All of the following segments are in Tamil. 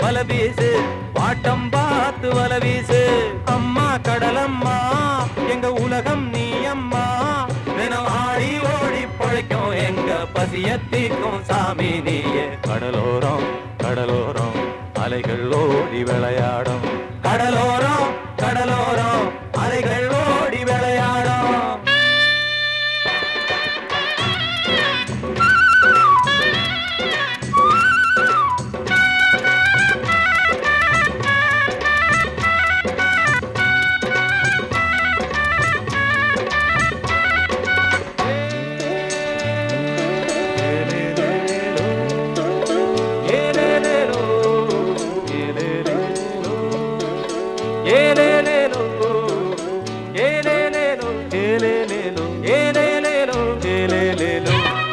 வல வீசு வாட்டம் பார்த்து வல வீசு அம்மா கடலம்மா எங்க உலகம் நீ அம்மா தினம் ஆடி ஓடி பழைக்கும் எங்க பசியத்திக்கும் சாமி நீயே கடலோரம் கடலோரம் அலைகள் ஓடி விளையாடும் கடலோரம் கடலோரம் அலைகள் ஓடி விளையாடும் ஏலேலேலோ, ஏலேலேலோ, ஏலேலேலோ, ஏலேலேலோ, ஏலேலேலோ, ஏலேலேலோ, ஏலேலேலோ.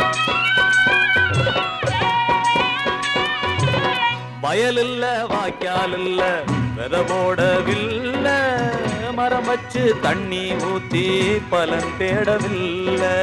வயல் இல்ல வாய்க்கால் இல்ல வித போடவில்ல மரம் வச்சு தண்ணி ஊத்தி பலன் தேடவில்லை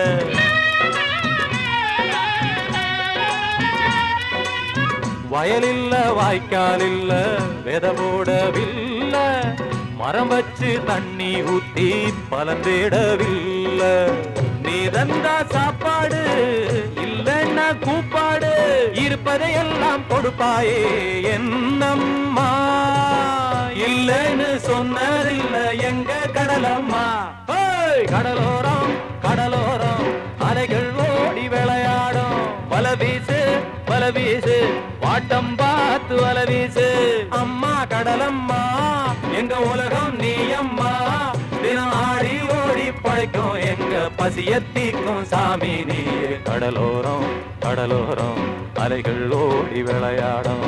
வயலில்ல வாய்க்கால் இல்ல வித போடவில்ல மரம் வச்சு தண்ணி ஊத்தி பலன் தேடவில்ல நீ தந்தா சாப்பாடு இல்லைன்னா கூப்பாடு இருப்பதையெல்லாம் கொடுப்பாயே என்னம்மா இல்லைன்னு சொன்னதில்ல எங்க கடலம்மா ஓய், கடலோரம் கடலோரம் அலைகள் ஓடி விளையாடும் வல வீசு வல வீசு வாட்டம் பார்த்து வல வீசு அம்மா கடலம்மா எங்க உலகம் நீ அம்மா தினம் ஆடி ஓடி பழைக்கும் எங்க பசியத்திக்கும் சாமி நீ கடலோரம் கடலோரம் அலைகள் ஓடி விளையாடும்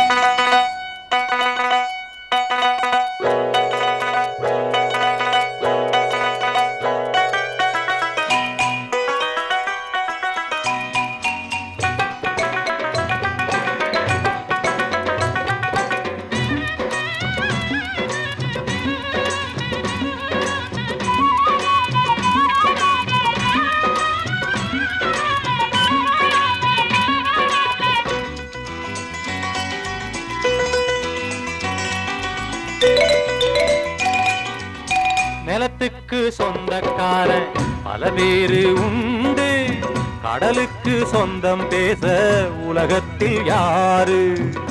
நிலத்துக்கு சொந்தக்காரன் பல பேரு உண்டு கடலுக்கு சொந்தம் பேச உலகத்தில் யாரு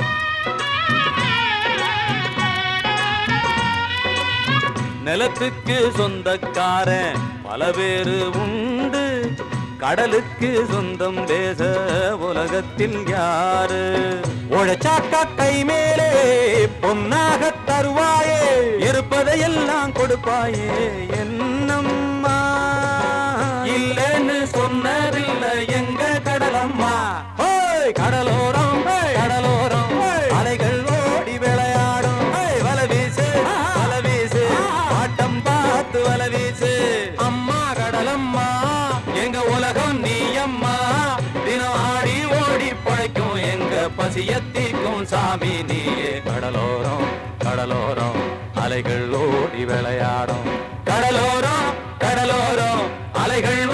நிலத்துக்கு சொந்தக்காரன் பல பேரு உண்டு கடலுக்கு சொந்தம் பேச உலகத்தில் யாரு உழைச்சாக்கா கை மேலே பொன்னாக தருவாயே இருப்பதையெல்லாம் கொடுப்பாயே என்னம்மா இல்லைன்னு சொன்னதில்லை எங்க கடலம்மா ஓய் கடலோரம் கடலோரம் அலைகள் ஓடி விளையாடும் வல வீசு வல வீசு ஆட்டம் பார்த்து வல வீசு அம்மா கடலம்மா எங்க உலகம் நீ அம்மா தினம் ஆடி ஓடி பழைக்கும் எங்க பசியத்திக்கும் சாமி நீயே கடலோரம் கடலோரம் அலைகள் ஓடி விளையாடும் கடலோரம் கடலோரம் அலைகள்